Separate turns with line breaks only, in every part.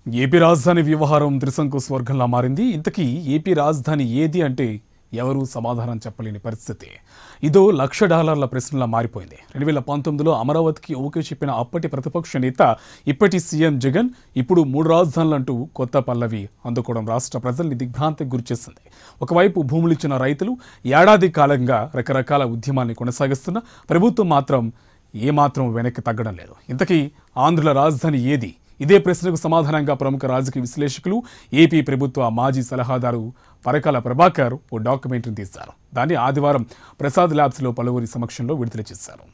AP రాజధాని వ్యవహారం త్రిశంకు స్వర్గంలా మారింది ఇంతకీ ఏపీ రాజధాని ఏది అంటే ఎవరూ సమాధానం చెప్పలేని పరిస్థితి ఇదో లక్ష డాలర్ల ప్రశ్నలా మారిపోయింది రెండు వేల పంతొమ్మిదిలో అమరావతికి ఓకే చెప్పిన అప్పటి ప్రతిపక్ష నేత ఇప్పటి సీఎం జగన్ ఇప్పుడు మూడు రాజధానులంటూ కొత్త పల్లవి అందుకోవడం రాష్ట్ర ప్రజల్ని దిగ్భ్రాంతికి గురిచేస్తుంది ఒకవైపు భూములిచ్చిన రైతులు ఏడాది కాలంగా రకరకాల ఉద్యమాన్ని కొనసాగిస్తున్న ప్రభుత్వం మాత్రం ఏమాత్రం వెనక్కి తగ్గడం లేదు ఇంతకీ ఆంధ్రుల రాజధాని ఏది ఇదే ప్రశ్నకు సమాధానంగా ప్రముఖ రాజకీయ విశ్లేషకులు ఏపీ ప్రభుత్వ మాజీ సలహాదారు పరకాల ప్రభాకర్ ఓ డాక్యుమెంటరీని తీశారు దాన్ని ఆదివారం ప్రసాద్ ల్యాబ్స్లో పలువురి సమక్షంలో విడుదల చేశారు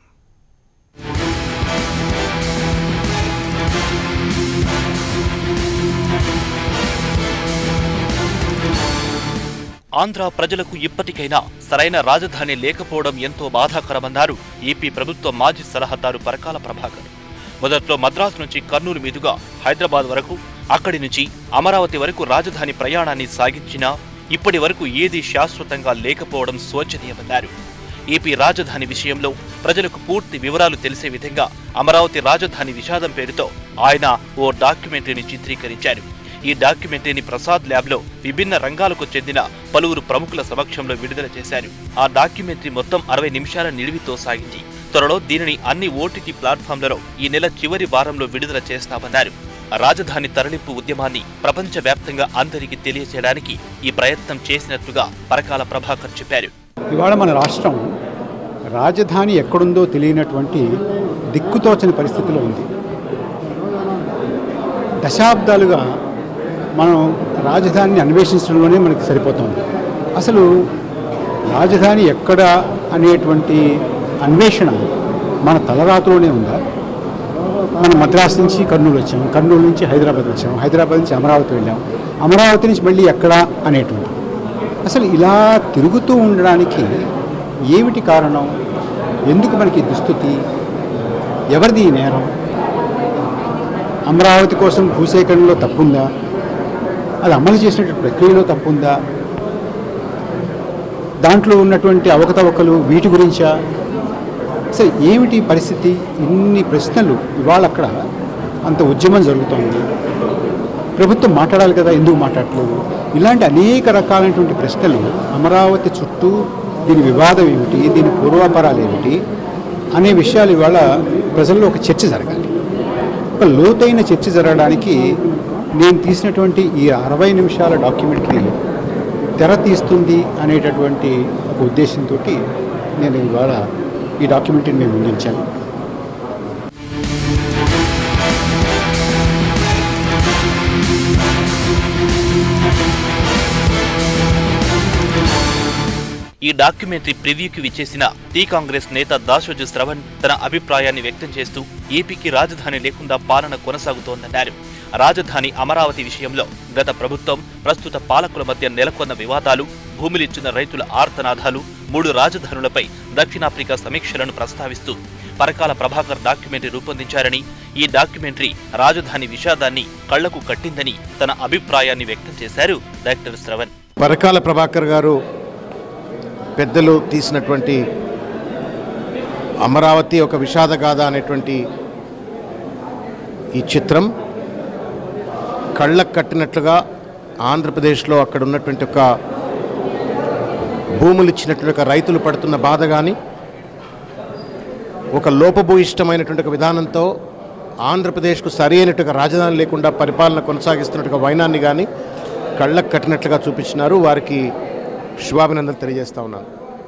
ఆంధ్ర ప్రజలకు ఇప్పటికైనా సరైన రాజధాని లేకపోవడం ఎంతో బాధాకరమన్నారు ఏపీ ప్రభుత్వ మాజీ సలహాదారు పరకాల ప్రభాకర్ మొదట్లో మద్రాసు నుంచి కర్నూలు మీదుగా హైదరాబాద్ వరకు అక్కడి నుంచి అమరావతి వరకు రాజధాని ప్రయాణాన్ని సాగించినా ఇప్పటి వరకు ఏదీ శాశ్వతంగా లేకపోవడం శోచనీయమన్నారు ఏపీ రాజధాని విషయంలో ప్రజలకు పూర్తి వివరాలు తెలిసే విధంగా అమరావతి రాజధాని విషాదం పేరుతో ఆయన ఓ డాక్యుమెంటరీని చిత్రీకరించారు ఈ డాక్యుమెంటరీని ప్రసాద్ ల్యాబ్లో విభిన్న రంగాలకు చెందిన పలువురు ప్రముఖుల సమక్షంలో విడుదల చేశారు ఆ డాక్యుమెంటరీ మొత్తం అరవై నిమిషాల నిడివితో సాగింది త్వరలో దీనిని అన్ని ఓటీటీ ప్లాట్ఫామ్లలో ఈ నెల చివరి వారంలో విడుదల చేస్తామన్నారు రాజధాని తరలింపు ఉద్యమాన్ని ప్రపంచవ్యాప్తంగా అందరికీ తెలియజేయడానికి ఈ ప్రయత్నం చేసినట్లుగా పరకాల ప్రభాకర్ చెప్పారు
ఇవాళ మన రాష్ట్రం రాజధాని ఎక్కడుందో తెలియనటువంటి దిక్కుతోచని పరిస్థితిలో ఉంది దశాబ్దాలుగా మనం రాజధానిని అన్వేషించడంలోనే మనకి సరిపోతుంది అసలు రాజధాని ఎక్కడ అనేటువంటి అన్వేషణ మన తలరాతలోనే ఉందా మనం మద్రాసు నుంచి కర్నూలు వచ్చాం కర్నూలు నుంచి హైదరాబాద్ వచ్చాం హైదరాబాద్ నుంచి అమరావతి వెళ్ళాం అమరావతి నుంచి మళ్ళీ ఎక్కడ అనేటువంటి అసలు ఇలా తిరుగుతూ ఉండడానికి ఏమిటి కారణం ఎందుకు మనకి ఈ దుస్థితి ఎవరిది ఈ నేరం అమరావతి కోసం భూసేకరణలో తప్పుందా అది అమలు చేసినటువంటి ప్రక్రియలో తప్పుందా దాంట్లో ఉన్నటువంటి అవకతవకలు వీటి గురించా అసలు ఏమిటి ఈ పరిస్థితి ఇన్ని ప్రశ్నలు ఇవాళ అక్కడ అంత ఉద్యమం జరుగుతోంది ప్రభుత్వం మాట్లాడాలి కదా ఎందుకు మాట్లాడట్లేదు ఇలాంటి అనేక రకాలైనటువంటి ప్రశ్నలు అమరావతి చుట్టూ దీని వివాదం ఏమిటి దీని పూర్వాపరాలు ఏమిటి అనే విషయాలు ఇవాళ ప్రజల్లో ఒక చర్చ జరగాలి ఒక లోతైన చర్చ జరగడానికి నేను తీసినటువంటి ఈ అరవై నిమిషాల డాక్యుమెంటరీ తెర తీస్తుంది అనేటటువంటి ఒక ఉద్దేశంతో నేను ఇవాళ ఈ డాక్యుమెంటరీని నేను ముందుంచాను
ఈ డాక్యుమెంటరీ ప్రివ్యూకి విచ్చేసిన టీ కాంగ్రెస్ నేత దాశోజు శ్రవణ్ తన అభిప్రాయాన్ని వ్యక్తం చేస్తూ ఏపీకి రాజధాని లేకుండా పాలన కొనసాగుతోందన్నారు రాజధాని అమరావతి విషయంలో గత ప్రభుత్వం ప్రస్తుత పాలకుల మధ్య నెలకొన్న వివాదాలు భూములిచ్చిన రైతుల ఆర్తనాదాలు మూడు రాజధానులపై దక్షిణాఫ్రికా సమీక్షలను ప్రస్తావిస్తూ పరకాల ప్రభాకర్ డాక్యుమెంటరీ రూపొందించారని ఈ డాక్యుమెంటరీ రాజధాని విషాదాన్ని కళ్లకు కట్టిందని తన అభిప్రాయాన్ని వ్యక్తం చేశారు డాక్టర్ శ్రవణ్
పరకాల ప్రభాకర్ గారు పెద్దలు తీసినటువంటి అమరావతి ఒక విషాదగాథ అనేటువంటి ఈ చిత్రం కళ్ళకు కట్టినట్లుగా ఆంధ్రప్రదేశ్లో అక్కడ ఉన్నటువంటి ఒక భూములు ఇచ్చినటువంటి ఒక రైతులు పడుతున్న బాధ కానీ ఒక లోపభూయిష్టమైనటువంటి ఒక విధానంతో ఆంధ్రప్రదేశ్కు సరైనటువంటి ఒక రాజధాని లేకుండా పరిపాలన కొనసాగిస్తున్నట్టు ఒక వైనాన్ని కానీ కళ్ళకు కట్టినట్లుగా చూపించినారు వారికి శుభాభినందనలు తెలియజేస్తా ఉన్నాను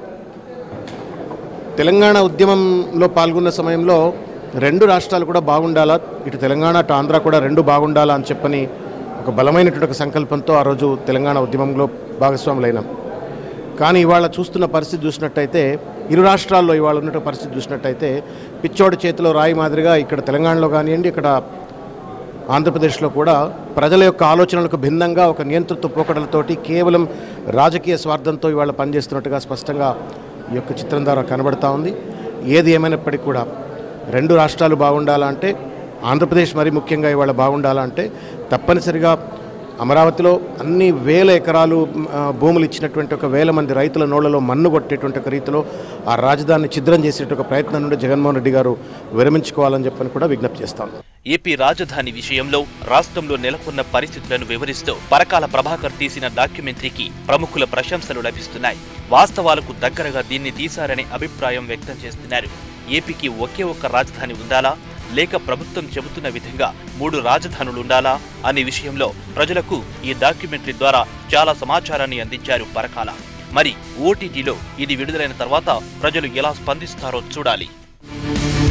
తెలంగాణ ఉద్యమంలో పాల్గొన్న సమయంలో రెండు రాష్ట్రాలు కూడా బాగుండాలా ఇటు తెలంగాణ అటు ఆంధ్ర కూడా రెండు బాగుండాలా అని చెప్పని ఒక బలమైనటువంటి ఒక సంకల్పంతో ఆ రోజు తెలంగాణ ఉద్యమంలో భాగస్వాములైనాం కానీ ఇవాళ చూస్తున్న పరిస్థితి చూసినట్టయితే ఇరు రాష్ట్రాల్లో ఇవాళ ఉన్న పరిస్థితి చూసినట్టయితే పిచ్చోడి చేతిలో రాయి మాదిరిగా ఇక్కడ తెలంగాణలో కానివ్వండి ఇక్కడ ఆంధ్రప్రదేశ్లో కూడా ప్రజల యొక్క ఆలోచనలకు భిన్నంగా ఒక నియంతృత్వ పోకడలతోటి కేవలం రాజకీయ స్వార్థంతో ఇవాళ పనిచేస్తున్నట్టుగా స్పష్టంగా ఈ యొక్క చిత్రం ద్వారా కనబడతా ఉంది ఏది ఏమైనప్పటికీ కూడా రెండు రాష్ట్రాలు బాగుండాలంటే ఆంధ్రప్రదేశ్ మరి ముఖ్యంగా ఇవాళ బాగుండాలంటే తప్పనిసరిగా అమరావతిలో అన్ని వేల ఎకరాలు ఆ, భూములు ఇచ్చినటువంటి ఒక వేల మంది రైతుల నోళ్లలో మన్ను కొట్టేటువంటి ఒక రీతిలో ఆ రాజధానిని ఛిద్రం చేసేటువంటి ఒక ప్రయత్నం నుండి జగన్మోహన్ రెడ్డి గారు విరమించుకోవాలని చెప్పని కూడా విజ్ఞప్తి చేస్తాను
ఏపీ రాజధాని విషయంలో రాష్ట్రంలో నెలకొన్న పరిస్థితులను వివరిస్తూ పరకాల ప్రభాకర్ తీసిన డాక్యుమెంటరీకి ప్రముఖుల ప్రశంసలు లభిస్తున్నాయి వాస్తవాలకు దగ్గరగా దీన్ని తీశారనే అభిప్రాయం వ్యక్తం చేస్తున్నారు ఏపీకి ఒకే ఒక్క రాజధాని ఉండాలా లేక ప్రభుత్వం చెబుతున్న విధంగా మూడు రాజధానులు ఉండాలా అనే విషయంలో ప్రజలకు ఈ డాక్యుమెంటరీ ద్వారా చాలా సమాచారాన్ని అందించారు పరకాల మరి ఓటీటీలో ఇది విడుదలైన తర్వాత ప్రజలు ఎలా స్పందిస్తారో చూడాలి